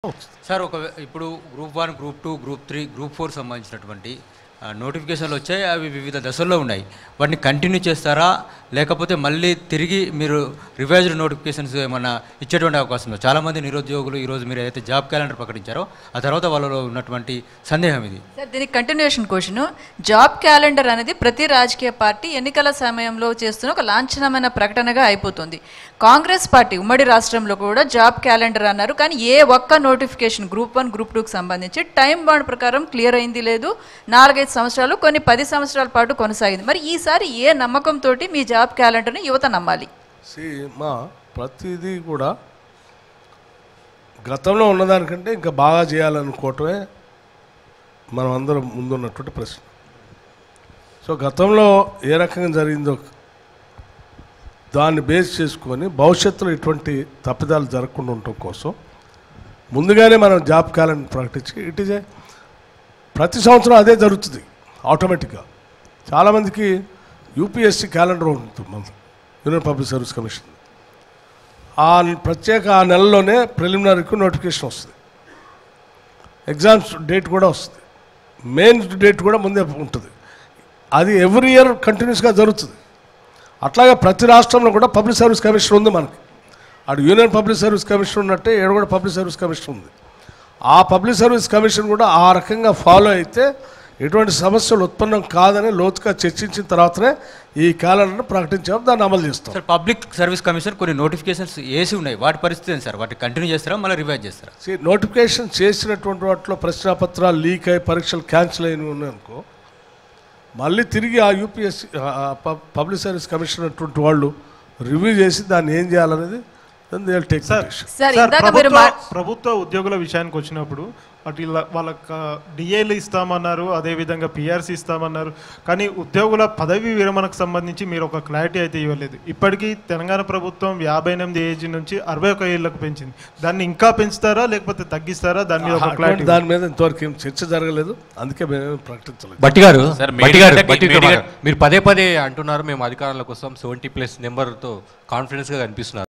Sir ఒక ఇప్పుడు group one group two group three group four సంబంధించినటువంటి ఆ, నోటిఫికేషన్లు వచ్చాయి అవి వివిధ దశల్లో ఉన్నాయి వాటిని కంటిన్యూ చేస్తారా లేకపోతే మళ్ళీ తిరిగి మీరు రివైజ్డ్ నోటిఫికేషన్స్ ఏమన్నా ఇచ్చేటువంటి అవకాశం ఉందా చాలామంది నిరుద్యోగులు ఈరోజు మీరు ఏదైతే జాబ్ క్యాలెండర్ ప్రకటించారో ఆ తర్వాత వాళ్ళలో ఉన్నటువంటి సందేహం ఇది సార్ దీనికి కంటిన్యూషన్ క్వశ్చన్ జాబ్ క్యాలెండర్ అనేది ప్రతి రాజకీయ పార్టీ ఎన్నికల సమయంలో చేస్తున్న ఒక లాంఛనమైన ప్రకటనగా అయిపోతుంది కాంగ్రెస్ పార్టీ ఉమ్మడి రాష్ట్రంలో కూడా జాబ్ క్యాలెండర్ అన్నారు కానీ ఏ ఒక్క నోటిఫికేషన్ గ్రూప్ వన్ గ్రూప్ టూకి సంబంధించి టైం బాండ్ ప్రకారం క్లియర్ అయింది లేదు నాలుగైదు సంవత్సరాలు కొన్ని పది సంవత్సరాల పాటు కొనసాగింది మరి ఈసారి ఏ నమ్మకంతో మీ జాబ్ క్యాలెండర్ని యువత నమ్మాలి సి మా ప్రతిదీ కూడా గతంలో ఉన్నదానికంటే ఇంకా బాగా చేయాలనుకోవటమే మనం అందరం ముందున్నటువంటి ప్రశ్న సో గతంలో ఏ రకంగా జరిగిందో దాన్ని బేస్ చేసుకొని భవిష్యత్తులో ఇటువంటి తప్పిదాలు జరగకుండా ఉండటం కోసం ముందుగానే మనం జాబ్ క్యాలెండర్ ప్రకటించి ఇట్ ఈజ్ ఏ ప్రతి సంవత్సరం అదే జరుగుతుంది ఆటోమేటిక్గా చాలామందికి యూపీఎస్సీ క్యాలెండర్ ఉంటుంది మన యూనియన్ పబ్లిక్ సర్వీస్ కమిషన్ ఆ ప్రత్యేక ఆ నెలలోనే ప్రిలిమినరీకి నోటిఫికేషన్ వస్తుంది ఎగ్జామ్స్ డేట్ కూడా వస్తుంది మెయిన్ డేట్ కూడా ముందే ఉంటుంది అది ఎవ్రీ ఇయర్ కంటిన్యూస్గా జరుగుతుంది అట్లాగే ప్రతి రాష్ట్రంలో కూడా పబ్లిక్ సర్వీస్ కమిషన్ ఉంది మనకి అటు యూనియన్ పబ్లిక్ సర్వీస్ కమిషన్ ఉన్నట్టే ఏడు కూడా పబ్లిక్ సర్వీస్ కమిషన్ ఉంది ఆ పబ్లిక్ సర్వీస్ కమిషన్ కూడా ఆ రకంగా ఫాలో అయితే ఎటువంటి సమస్యలు ఉత్పన్నం కాదని లోతుగా చర్చించిన తర్వాతనే ఈ క్యాలెండర్ను ప్రకటించాము దాన్ని అమలు చేస్తాం సార్ పబ్లిక్ సర్వీస్ కమిషన్ కొన్ని నోటిఫికేషన్స్ వేసి ఉన్నాయి వాటి పరిస్థితి ఏంటి సార్ వాటిని కంటిన్యూ చేస్తారా మళ్ళీ రివైజ్ చేస్తారా See, నోటిఫికేషన్ చేసినటువంటి వాటిలో ప్రశ్నాపత్రాలు లీక్ అయ్యి పరీక్షలు క్యాన్సిల్ అయినవి ఉన్నాయనుకో మళ్ళీ తిరిగి ఆ యూపీఎస్సీ పబ్లిక్ సర్వీస్ కమిషన్ అటువంటి వాళ్ళు రివ్యూ చేసి దాన్ని ఏం చేయాలనేది then they'll take the sir decision. Sir sir, ఇందాక మీరు ప్రభుత్వ మా- ప్రభుత్వ ఉద్యోగుల విషయానికి వచ్చినప్పుడు అటు ఇలా వాళ్ళకి డిఏలు ఇస్తామన్నారు అదేవిధంగా పిఆర్సీ ఇస్తామన్నారు కానీ ఉద్యోగుల పదవి విరమణకు సంబంధించి మీరు ఒక క్లారిటీ అయితే ఇవ్వలేదు ఇప్పటికీ తెలంగాణ ప్రభుత్వం యాభై ఎనిమిది ఏజ్ నుంచి అరవై ఒక ఏళ్ళకు పెంచింది దాన్ని ఇంకా పెంచుతారా లేకపోతే తగ్గిస్తారా దాని మీద ఒక అటువంటి క్లారిటీ దాని మీద ఇంతవరకు ఏం చర్చ జరగలేదు అందుకే మేము ప్రకటించలేదు బట్టి గారు సార్, బట్టి గారు మేడిగడ్డకి- బట్టి విక్రమార్క, మేడిగడ్డ- మీరు పదే పదే అంటున్నారు మేము అధికారంలో కోసం సెవెంటీ ప్లస్ నెంబర్తో కాన్ఫిడెన్స్గా కనిపిస్తున్నారు